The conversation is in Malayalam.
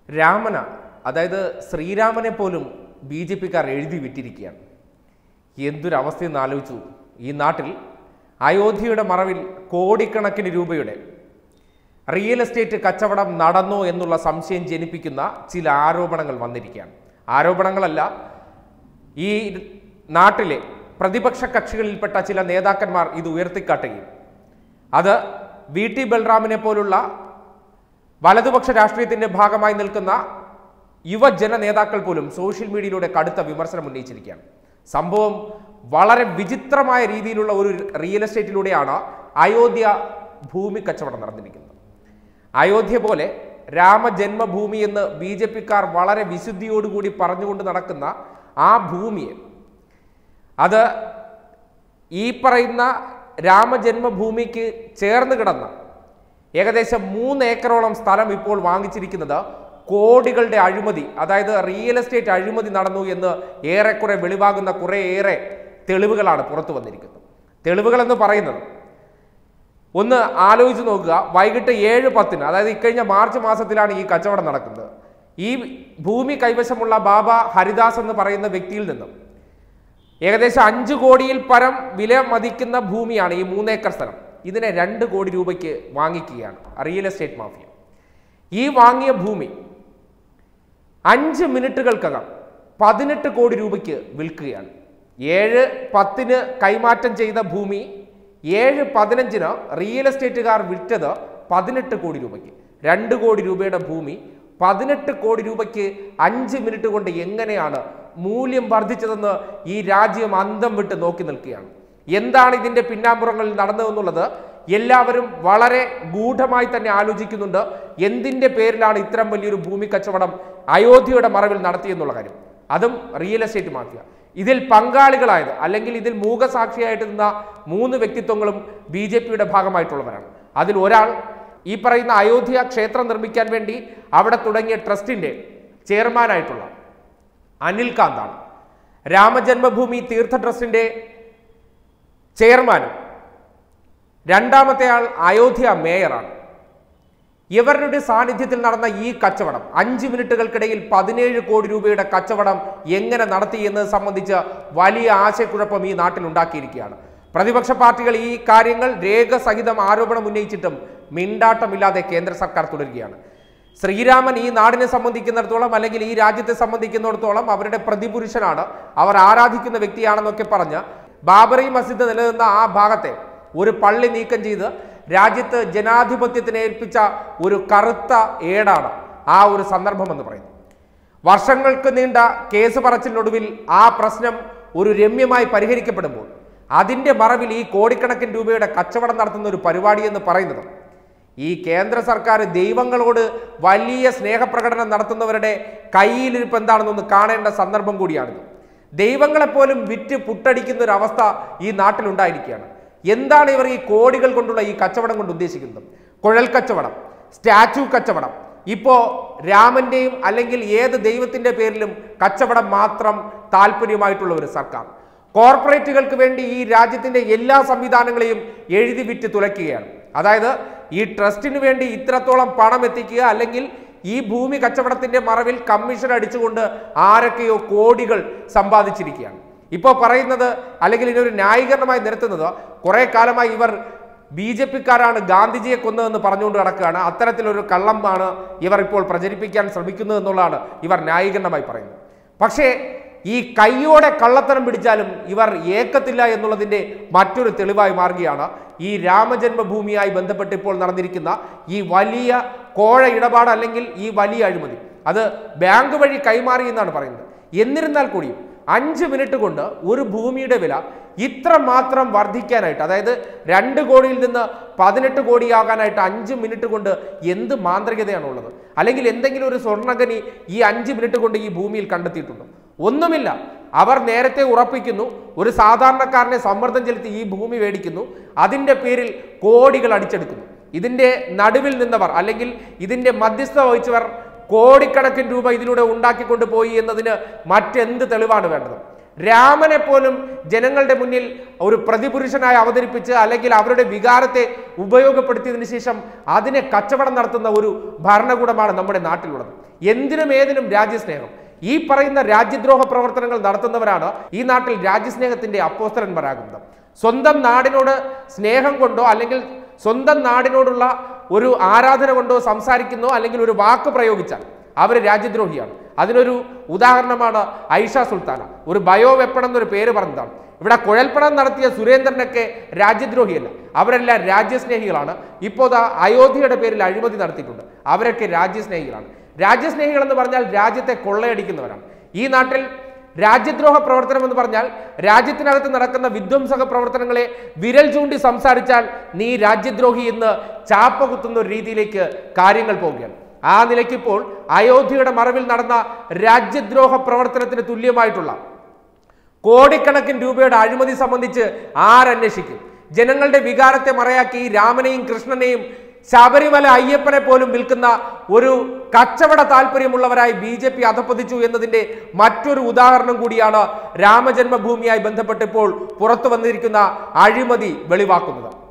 രാമന അതായത് ശ്രീരാമനെ പോലും ബി ജെ പിക്കാർ എഴുതി വിറ്റിരിക്കുകയാണ് എന്തൊരവസ്ഥയെന്ന് ആലോചിച്ചു ഈ നാട്ടിൽ അയോധ്യയുടെ മറവിൽ കോടിക്കണക്കിന് രൂപയുടെ റിയൽ എസ്റ്റേറ്റ് കച്ചവടം നടന്നോ എന്നുള്ള സംശയം ജനിപ്പിക്കുന്ന ചില ആരോപണങ്ങൾ വന്നിരിക്കുകയാണ് ആരോപണങ്ങളല്ല ഈ നാട്ടിലെ പ്രതിപക്ഷ കക്ഷികളിൽപ്പെട്ട ചില നേതാക്കന്മാർ ഇത് ഉയർത്തിക്കാട്ടുകയും അത് വി ടി ബൽറാമിനെ പോലുള്ള വലതുപക്ഷ രാഷ്ട്രീയത്തിന്റെ ഭാഗമായി നിൽക്കുന്ന യുവജന നേതാക്കൾ പോലും സോഷ്യൽ മീഡിയയിലൂടെ കടുത്ത വിമർശനം ഉന്നയിച്ചിരിക്കുകയാണ് സംഭവം വളരെ വിചിത്രമായ രീതിയിലുള്ള ഒരു റിയൽ എസ്റ്റേറ്റിലൂടെയാണ് അയോധ്യ ഭൂമി കച്ചവടം നടന്നിരിക്കുന്നത് അയോധ്യ പോലെ രാമജന്മഭൂമി എന്ന് ബി ജെ പിക്കാർ വളരെ വിശുദ്ധിയോടുകൂടി പറഞ്ഞുകൊണ്ട് നടക്കുന്ന ആ ഭൂമിയെ അത് ഈ പറയുന്ന രാമജന്മഭൂമിക്ക് ചേർന്ന് കിടന്ന ഏകദേശം മൂന്ന് ഏക്കറോളം സ്ഥലം ഇപ്പോൾ വാങ്ങിച്ചിരിക്കുന്നത് കോടികളുടെ അഴിമതി അതായത് റിയൽ എസ്റ്റേറ്റ് അഴിമതി നടന്നു എന്ന് ഏറെക്കുറെ വെളിവാകുന്ന കുറേയേറെ തെളിവുകളാണ് പുറത്തു വന്നിരിക്കുന്നത് തെളിവുകൾ എന്ന് പറയുന്നത് ഒന്ന് ആലോചിച്ച് നോക്കുക വൈകിട്ട് ഏഴ് പത്തിന് അതായത് ഇക്കഴിഞ്ഞ മാർച്ച് മാസത്തിലാണ് ഈ കച്ചവടം നടക്കുന്നത് ഈ ഭൂമി കൈവശമുള്ള ബാബ ഹരിദാസ് എന്ന് പറയുന്ന വ്യക്തിയിൽ നിന്നും ഏകദേശം അഞ്ച് കോടിയിൽ പരം വില മതിക്കുന്ന ഭൂമിയാണ് ഈ മൂന്നേക്കർ സ്ഥലം ഇതിനെ രണ്ട് കോടി രൂപയ്ക്ക് വാങ്ങിക്കുകയാണ് റിയൽ എസ്റ്റേറ്റ് മാഫിയ ഈ വാങ്ങിയ ഭൂമി അഞ്ച് മിനിറ്റുകൾക്കകം പതിനെട്ട് കോടി രൂപയ്ക്ക് വിൽക്കുകയാണ് ഏഴ് പത്തിന് കൈമാറ്റം ചെയ്ത ഭൂമി ഏഴ് പതിനഞ്ചിന് റിയൽ എസ്റ്റേറ്റുകാർ വിറ്റത് പതിനെട്ട് കോടി രൂപയ്ക്ക് രണ്ട് കോടി രൂപയുടെ ഭൂമി പതിനെട്ട് കോടി രൂപയ്ക്ക് അഞ്ച് മിനിറ്റ് കൊണ്ട് എങ്ങനെയാണ് മൂല്യം വർദ്ധിച്ചതെന്ന് ഈ രാജ്യം അന്തം വിട്ട് നോക്കി നിൽക്കുകയാണ് എന്താണ് ഇതിന്റെ പിന്നാമ്പുറങ്ങളിൽ നടന്നതെന്നുള്ളത് എല്ലാവരും വളരെ ഗൂഢമായി തന്നെ ആലോചിക്കുന്നുണ്ട് എന്തിന്റെ പേരിലാണ് ഇത്തരം വലിയൊരു ഭൂമി കച്ചവടം അയോധ്യയുടെ മറവിൽ നടത്തിയെന്നുള്ള കാര്യം അതും റിയൽ എസ്റ്റേറ്റ് മാഫിയ ഇതിൽ പങ്കാളികളായത് അല്ലെങ്കിൽ ഇതിൽ മൂകസാക്ഷിയായിട്ട് നിന്ന മൂന്ന് വ്യക്തിത്വങ്ങളും ബി ജെ പിയുടെ ഭാഗമായിട്ടുള്ളവരാണ് അതിൽ ഒരാൾ ഈ പറയുന്ന അയോധ്യ ക്ഷേത്രം നിർമ്മിക്കാൻ വേണ്ടി അവിടെ തുടങ്ങിയ ട്രസ്റ്റിന്റെ ചെയർമാനായിട്ടുള്ള അനിൽ കാന്താണ് രാമജന്മഭൂമി തീർത്ഥ ട്രസ്റ്റിന്റെ ചെയർമാനും രണ്ടാമത്തെ ആൾ അയോധ്യ മേയറാണ് ഇവരുടെ സാന്നിധ്യത്തിൽ നടന്ന ഈ കച്ചവടം അഞ്ച് മിനിറ്റുകൾക്കിടയിൽ പതിനേഴ് കോടി രൂപയുടെ കച്ചവടം എങ്ങനെ നടത്തി എന്നത് സംബന്ധിച്ച് വലിയ ആശയക്കുഴപ്പം ഈ നാട്ടിൽ ഉണ്ടാക്കിയിരിക്കുകയാണ് പ്രതിപക്ഷ പാർട്ടികൾ ഈ കാര്യങ്ങൾ രേഖസഹിതം ആരോപണം ഉന്നയിച്ചിട്ടും മിണ്ടാട്ടമില്ലാതെ കേന്ദ്ര സർക്കാർ തുടരുകയാണ് ശ്രീരാമൻ ഈ നാടിനെ സംബന്ധിക്കുന്നിടത്തോളം അല്ലെങ്കിൽ ഈ രാജ്യത്തെ സംബന്ധിക്കുന്നിടത്തോളം അവരുടെ പ്രതിപുരുഷനാണ് അവർ ആരാധിക്കുന്ന വ്യക്തിയാണെന്നൊക്കെ പറഞ്ഞ് ബാബറി മസ്ജിദ് നിലനിന്ന ആ ഭാഗത്തെ ഒരു പള്ളി നീക്കം ചെയ്ത് രാജ്യത്ത് ജനാധിപത്യത്തിന് ഏൽപ്പിച്ച ഒരു കറുത്ത ഏടാണ് ആ ഒരു സന്ദർഭം എന്ന് പറയുന്നത് വർഷങ്ങൾക്ക് നീണ്ട കേസ് പറച്ചിലിനൊടുവിൽ ആ പ്രശ്നം ഒരു രമ്യമായി പരിഹരിക്കപ്പെടുമ്പോൾ അതിന്റെ മറവിൽ ഈ കോടിക്കണക്കിന് രൂപയുടെ കച്ചവടം നടത്തുന്ന ഒരു പരിപാടി എന്ന് പറയുന്നത് ഈ കേന്ദ്ര സർക്കാർ ദൈവങ്ങളോട് വലിയ സ്നേഹപ്രകടനം നടത്തുന്നവരുടെ കയ്യിലിരിപ്പ് എന്താണെന്നൊന്ന് കാണേണ്ട സന്ദർഭം കൂടിയാണിത് ദൈവങ്ങളെപ്പോലും വിറ്റ് പുട്ടടിക്കുന്ന ഒരു അവസ്ഥ ഈ നാട്ടിലുണ്ടായിരിക്കുകയാണ് എന്താണ് ഇവർ ഈ കോടികൾ കൊണ്ടുള്ള ഈ കച്ചവടം കൊണ്ട് ഉദ്ദേശിക്കുന്നത് കുഴൽ കച്ചവടം സ്റ്റാച്ചു കച്ചവടം ഇപ്പോ രാമന്റെയും അല്ലെങ്കിൽ ഏത് ദൈവത്തിന്റെ പേരിലും കച്ചവടം മാത്രം താല്പര്യമായിട്ടുള്ള ഒരു സർക്കാർ കോർപ്പറേറ്റുകൾക്ക് വേണ്ടി ഈ രാജ്യത്തിന്റെ എല്ലാ സംവിധാനങ്ങളെയും എഴുതി വിറ്റ് തുലയ്ക്കുകയാണ് അതായത് ഈ ട്രസ്റ്റിന് വേണ്ടി ഇത്രത്തോളം പണം എത്തിക്കുക അല്ലെങ്കിൽ ഈ ഭൂമി കച്ചവടത്തിന്റെ മറവിൽ കമ്മീഷൻ അടിച്ചുകൊണ്ട് ആരൊക്കെയോ കോടികൾ സമ്പാദിച്ചിരിക്കുകയാണ് ഇപ്പോൾ പറയുന്നത് അല്ലെങ്കിൽ ഇതിനൊരു ന്യായീകരണമായി നിരത്തുന്നത് കുറെ കാലമായി ഇവർ ബി ജെ പിക്കാരാണ് ഗാന്ധിജിയെ കൊന്നതെന്ന് പറഞ്ഞുകൊണ്ട് നടക്കുകയാണ് അത്തരത്തിലൊരു കള്ളമാണ് ഇവർ ഇപ്പോൾ പ്രചരിപ്പിക്കാൻ ശ്രമിക്കുന്നത് എന്നുള്ളതാണ് ഇവർ ന്യായീകരണമായി പറയുന്നത് പക്ഷേ ഈ കയ്യോടെ കള്ളത്തരം പിടിച്ചാലും ഇവർ ഏക്കത്തില്ല എന്നുള്ളതിന്റെ മറ്റൊരു തെളിവായി മാറുകയാണ് ഈ രാമജന്മഭൂമിയായി ബന്ധപ്പെട്ട് ഇപ്പോൾ നടന്നിരിക്കുന്ന ഈ വലിയ കോഴ ഇടപാട് അല്ലെങ്കിൽ ഈ വലിയ അഴിമതി അത് ബാങ്ക് വഴി കൈമാറി എന്നാണ് പറയുന്നത് എന്നിരുന്നാൽ കൂടിയും അഞ്ച് മിനിറ്റ് കൊണ്ട് ഒരു ഭൂമിയുടെ വില ഇത്ര മാത്രം വർദ്ധിക്കാനായിട്ട് അതായത് രണ്ട് കോടിയിൽ നിന്ന് പതിനെട്ട് കോടിയാകാനായിട്ട് അഞ്ച് മിനിറ്റ് കൊണ്ട് എന്ത് മാന്ത്രികതയാണുള്ളത് അല്ലെങ്കിൽ എന്തെങ്കിലും ഒരു സ്വർണ്ണഖനി ഈ അഞ്ച് മിനിറ്റ് കൊണ്ട് ഈ ഭൂമിയിൽ കണ്ടെത്തിയിട്ടുണ്ടോ ഒന്നുമില്ല അവർ നേരത്തെ ഉറപ്പിക്കുന്നു ഒരു സാധാരണക്കാരനെ സമ്മർദ്ദം ചെലുത്തി ഈ ഭൂമി മേടിക്കുന്നു അതിൻ്റെ പേരിൽ കോടികൾ അടിച്ചെടുക്കുന്നു ഇതിൻ്റെ നടുവിൽ നിന്നവർ അല്ലെങ്കിൽ ഇതിൻ്റെ മധ്യസ്ഥ വഹിച്ചവർ കോടിക്കണക്കിന് രൂപ ഇതിലൂടെ ഉണ്ടാക്കിക്കൊണ്ട് പോയി എന്നതിന് മറ്റെന്ത് തെളിവാണ് വേണ്ടത് രാമനെ പോലും ജനങ്ങളുടെ മുന്നിൽ ഒരു പ്രതിപുരുഷനായി അവതരിപ്പിച്ച് അല്ലെങ്കിൽ അവരുടെ വികാരത്തെ ഉപയോഗപ്പെടുത്തിയതിനു ശേഷം അതിനെ കച്ചവടം നടത്തുന്ന ഒരു ഭരണകൂടമാണ് നമ്മുടെ നാട്ടിലുള്ളത് എന്തിനും ഏതിനും രാജ്യസ്നേഹം ഈ പറയുന്ന രാജ്യദ്രോഹ പ്രവർത്തനങ്ങൾ നടത്തുന്നവരാണ് ഈ നാട്ടിൽ രാജ്യസ്നേഹത്തിന്റെ അപ്പോസ്തലന്മാരാകുന്നത് സ്വന്തം നാടിനോട് സ്നേഹം കൊണ്ടോ അല്ലെങ്കിൽ സ്വന്തം നാടിനോടുള്ള ഒരു ആരാധന കൊണ്ടോ സംസാരിക്കുന്നോ അല്ലെങ്കിൽ ഒരു വാക്ക് പ്രയോഗിച്ചാൽ അവർ രാജ്യദ്രോഹിയാണ് അതിനൊരു ഉദാഹരണമാണ് ഐഷ സുൽത്താന ഒരു ബയോ വെപ്പൺ എന്നൊരു പേര് പറഞ്ഞതാണ് ഇവിടെ കുഴൽപ്പണം നടത്തിയ സുരേന്ദ്രനൊക്കെ രാജ്യദ്രോഹിയല്ല അവരെല്ലാം രാജ്യസ്നേഹികളാണ് ഇപ്പോൾ ദാ അയോധ്യയുടെ പേരിൽ അഴിമതി നടത്തിയിട്ടുണ്ട് അവരൊക്കെ രാജ്യസ്നേഹികളാണ് രാജ്യസ്നേഹികൾ എന്ന് പറഞ്ഞാൽ രാജ്യത്തെ കൊള്ളയടിക്കുന്നവരാണ് ഈ നാട്ടിൽ രാജ്യദ്രോഹ പ്രവർത്തനം എന്ന് പറഞ്ഞാൽ രാജ്യത്തിനകത്ത് നടക്കുന്ന വിധ്വംസക പ്രവർത്തനങ്ങളെ വിരൽ ചൂണ്ടി സംസാരിച്ചാൽ നീ രാജ്യദ്രോഹി എന്ന് ചാപ്പ കുത്തുന്ന ഒരു രീതിയിലേക്ക് കാര്യങ്ങൾ പോവുകയാണ് ആ നിലയ്ക്ക് ഇപ്പോൾ അയോധ്യയുടെ മറവിൽ നടന്ന രാജ്യദ്രോഹ പ്രവർത്തനത്തിന് തുല്യമായിട്ടുള്ള കോടിക്കണക്കിന് രൂപയുടെ അഴിമതി സംബന്ധിച്ച് ആരന്വേഷിക്കും ജനങ്ങളുടെ വികാരത്തെ മറയാക്കി രാമനെയും കൃഷ്ണനെയും ശബരിമല അയ്യപ്പനെ പോലും വിൽക്കുന്ന ഒരു കച്ചവട താല്പര്യമുള്ളവരായി ബി ജെ പി അധപ്പതിച്ചു എന്നതിന്റെ മറ്റൊരു ഉദാഹരണം കൂടിയാണ് രാമജന്മഭൂമിയായി ബന്ധപ്പെട്ട് ഇപ്പോൾ പുറത്തു വന്നിരിക്കുന്ന അഴിമതി വെളിവാക്കുന്നത്